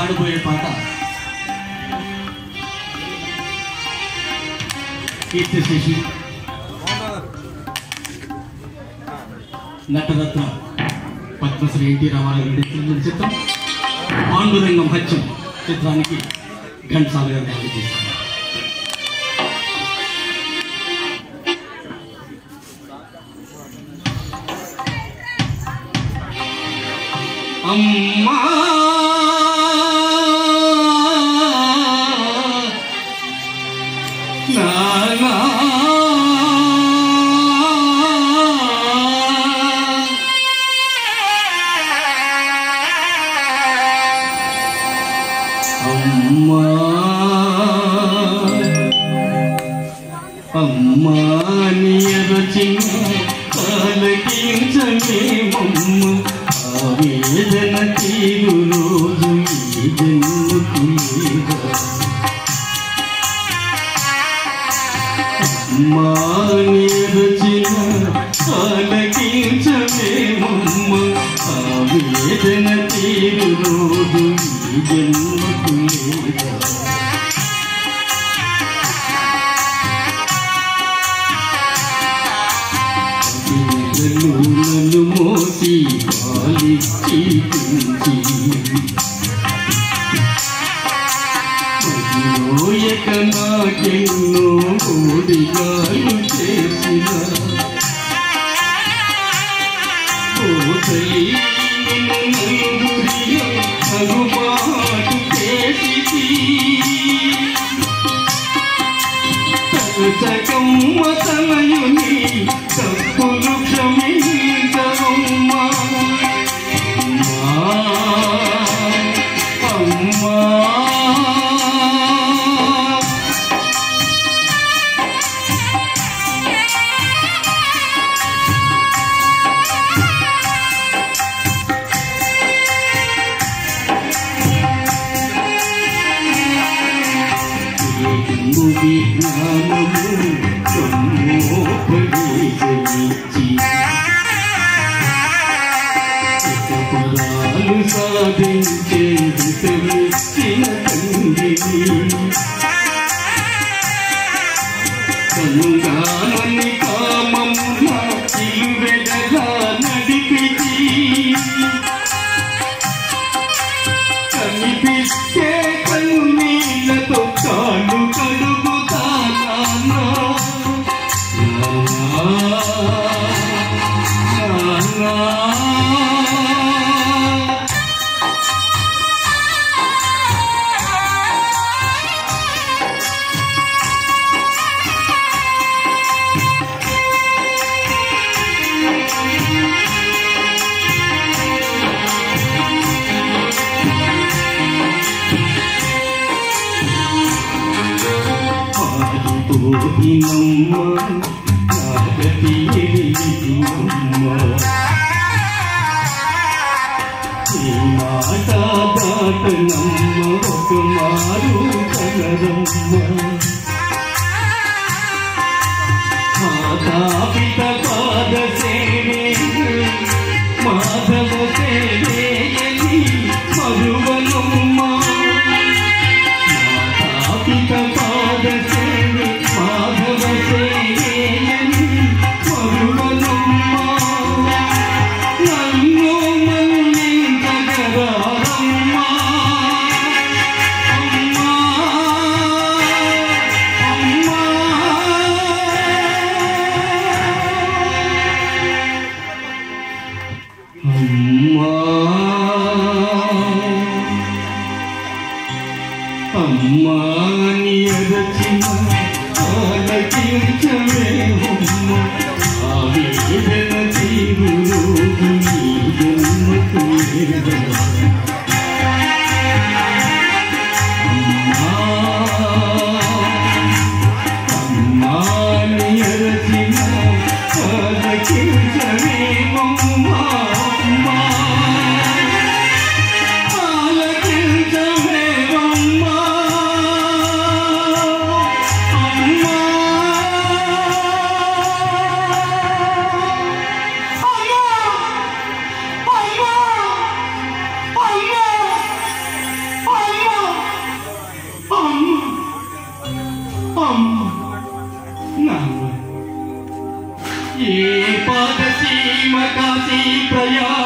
పాడబోయే పాట కీర్తిశేషి నటరత్న పద్మశ్రీ ఎన్టీ రామారావు గారి చిత్రం చిత్రం పాండురంగం హత్యం చిత్రానికి ఘంటసాల గారిని అందజేశారు అమ్మా నానా అమ్మా అమ్మా నియరచిన ఆలకించమే మమ్మ ఆవేదన తీరు రోజు ఈ జన్మకు లేదా అమ్మా నియరచిన ఆలకించమే మమ్మ ఆవేదన తీరు రోజు ఈ జన్మకు లేదా నన్ను మోసి పాలిచ్చి పెంచి మోయక నాకెన్నో ఓడిగాలు చేసిన ఓ తల్లి నిన్ను నలుగురిలో అగుబాటు చేసి తలచకమ్మ తనయుని తప్పులు క్షమించవమ్మా అమ్మా అమ్మా హిందు విజ్ఞానము సమ్మోపదేశమిచ్చి పురాలు సాధించే దిశమిచ్చిన తండ్రిని కనుగానని కామమున ఇలువెడలా నడిపిచి కనిపిస్తే కన్నీళ్ళతో కాళ్ళు కడుగుతానా పాడిపోయినమ్మ నాగతి ఎరిగినమ్మ ఈ మాట దాటనమ్మ ఒక మారు కలరమ్మ మాతాపిత పాద సేవే మాధవ సేవేయని మరువనమ్మ మాతాపిత పాద సేవే మాధవ సేవేయని మరువనమ్మ నన్ను మన్నించగలరమ్మా అమ్మా అమ్మా అమ్మా అమ్మా నియరచిన ఆలకించవే అమ్మ ఆవేదన తీరు రోజు నీ జన్మకు లేదా అమ్మా నియరచిన ఆలకించవే అమ్మ అమ్మా ఆలకించవే అమ్మ అమ్మా అమ్మా అమ్మా అమ్మ నాన్న ఏ పాదసీమ కాశీ ప్రయాణ